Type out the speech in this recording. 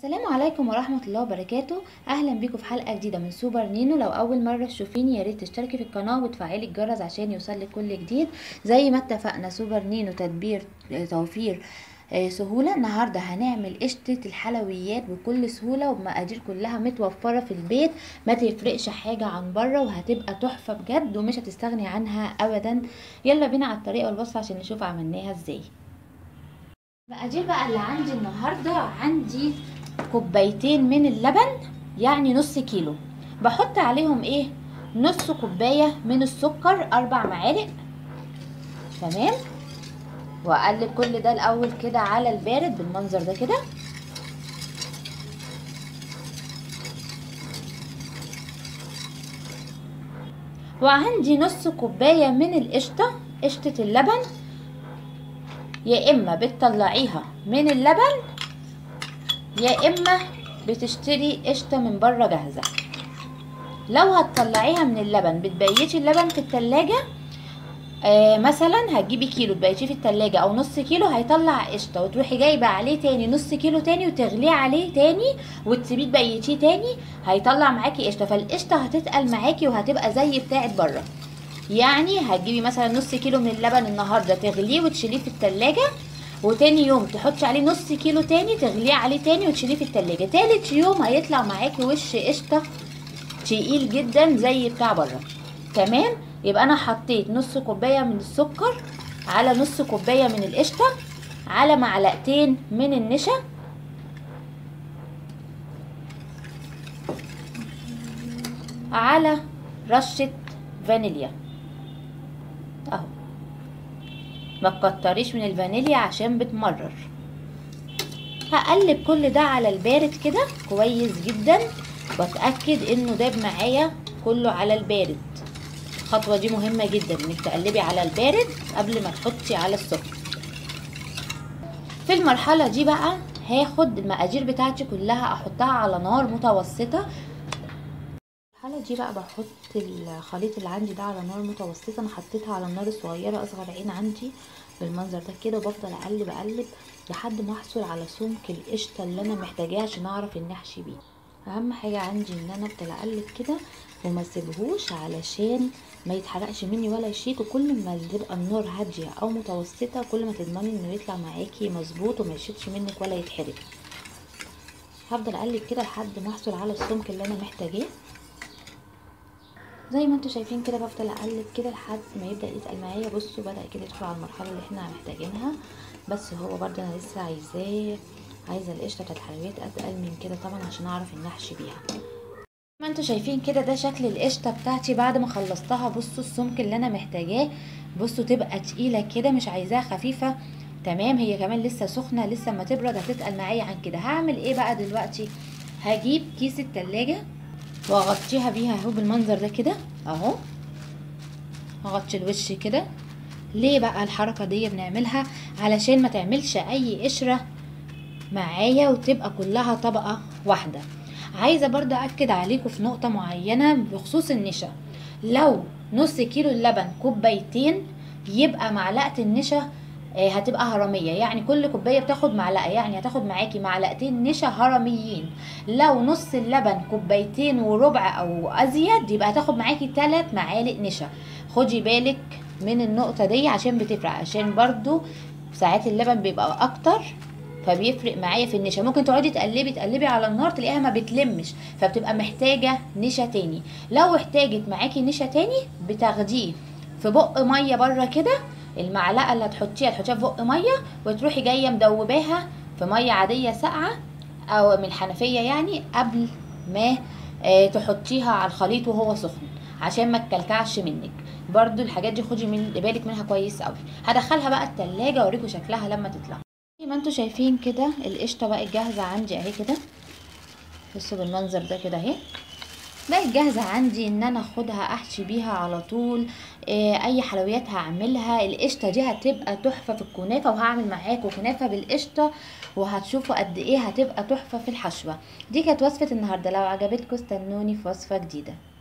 السلام عليكم ورحمة الله وبركاته اهلا بيكم في حلقة جديدة من سوبر نينو لو اول مرة تشوفيني يا ريت تشتركي في القناة وتفعلي الجرس عشان يوصلك كل جديد زي ما اتفقنا سوبر نينو تدبير آه، توفير آه، سهولة النهاردة هنعمل قشطة الحلويات بكل سهولة وبمقادير كلها متوفرة في البيت ما تفرقش حاجة عن بره وهتبقى تحفة بجد ومش هتستغني عنها ابدا يلا بينا على الطريقة والوصفة عشان نشوف عملناها ازاي مقادير بقى اللي عندي النهارده عندي كوبايتين من اللبن يعني نص كيلو بحط عليهم ايه نص كوبايه من السكر اربع معالق تمام واقلب كل ده الاول كده على البارد بالمنظر ده كده وعندي نص كوبايه من القشطه قشطه اللبن يا اما بتطلعيها من اللبن يا اما بتشتري قشطه من بره جاهزه لو هتطلعيها من اللبن بتبيتي اللبن في التلاجة آه مثلا هتجيبي كيلو تبيتيه في التلاجة او نص كيلو هيطلع قشطه وتروحي جايبه عليه تاني نص كيلو تاني وتغليه عليه تاني وتسيبيه تبيتيه تاني هيطلع معاكي قشطه فالقشطه هتتقل معاكي وهتبقى زي بتاعت بره يعني هتجيبي مثلا نص كيلو من اللبن النهارده تغليه وتشيليه في التلاجة وتاني يوم تحطي عليه نص كيلو تاني تغليه عليه تاني وتشيليه في التلاجة تالت يوم هيطلع معاكي وش قشطة تقيل جدا زي بتاع بره تمام يبقى انا حطيت نص كوباية من السكر على نص كوباية من القشطة على معلقتين من النشا على رشة فانيليا اهو ما تكتريش من الفانيليا عشان بتمرر هقلب كل ده على البارد كده كويس جدا واتاكد انه داب معايا كله على البارد الخطوه دي مهمه جدا انك تقلبي على البارد قبل ما تحطي على السخن في المرحله دي بقى هاخد المقادير بتاعتي كلها احطها على نار متوسطه الحاله دي بقى بحط الخليط اللي عندي ده على نار متوسطه انا حطيتها على النار الصغيره اصغر عين عندي بالمنظر ده كده وبفضل اقلب اقلب لحد ما احصل على سمك القشطه اللي انا محتاجاه عشان اعرف ان احشي بيه اهم حاجه عندي ان انا افضل اقلب كده وما اسيبهوش علشان ما يتحرقش مني ولا يشيط وكل ما تبقى النار هاديه او متوسطه كل ما تضمني انه يطلع معاكي مظبوط وما يشيطش منك ولا يتحرق هفضل اقلب كده لحد ما احصل على السمك اللي انا محتاجاه زي ما انتم شايفين كده بفضل اقلب كده لحد ما يبدا يتقل معايا بصوا بدا كده يدخل على المرحله اللي احنا محتاجينها بس هو برده انا لسه عايزاه عايزه القشطه بتاعت الحلويات اتقل من كده طبعا عشان اعرف ان احشي بيها ما انتوا شايفين كده ده شكل القشطه بتاعتي بعد ما خلصتها بصوا السمك اللي انا محتاجاه بصوا تبقى تقيله كده مش عايزاها خفيفه تمام هي كمان لسه سخنه لسه ما تبرد هتتقل معايا عن كده هعمل ايه بقى دلوقتي هجيب كيس التلاجة واغطيها بيها اهو بالمنظر ده كده اهو اغطي الوش كده ليه بقى الحركة دي بنعملها علشان ما تعملش اي قشرة معايا وتبقى كلها طبقة واحدة عايزة برضه اكد عليكم في نقطة معينة بخصوص النشا لو نص كيلو اللبن كوبايتين يبقى معلقة النشا هتبقى هرميه يعني كل كوبايه بتاخد معلقه يعني هتاخد معاكي معلقتين نشا هرميين لو نص اللبن كوبايتين وربع او ازيد يبقى هتاخد معاكي 3 معالق نشا خدي بالك من النقطه دي عشان بتفرق عشان برضو ساعات اللبن بيبقى اكتر فبيفرق معايا في النشا ممكن تقعدي تقلبي تقلبي على النار تلاقيها ما بتلمش فبتبقى محتاجه نشا تاني لو احتاجت معاكي نشا تاني بتاخديه في بق ميه بره كده المعلقه اللي هتحطيها تحطيها في بق ميه وتروحي جايه مدوباها في ميه عاديه ساقعه او من الحنفيه يعني قبل ما آه تحطيها على الخليط وهو سخن عشان ما تكلكعش منك برضو الحاجات دي خدي من بالك منها كويس قوي هدخلها بقى التلاجة اوريكم شكلها لما تطلع زي ما انتوا شايفين كده القشطه بقت جاهزه عندي اهي كده بصوا بالمنظر ده كده اهي بقت جاهزة عندي ان انا اخدها احشي بيها على طول إيه اي حلويات هعملها القشطة دي هتبقى تحفة في الكنافة وهعمل معاكم كنافة بالقشطة وهتشوفوا قد ايه هتبقى تحفة في الحشوة دي كانت وصفة النهاردة لو عجبتكم استنوني في وصفة جديدة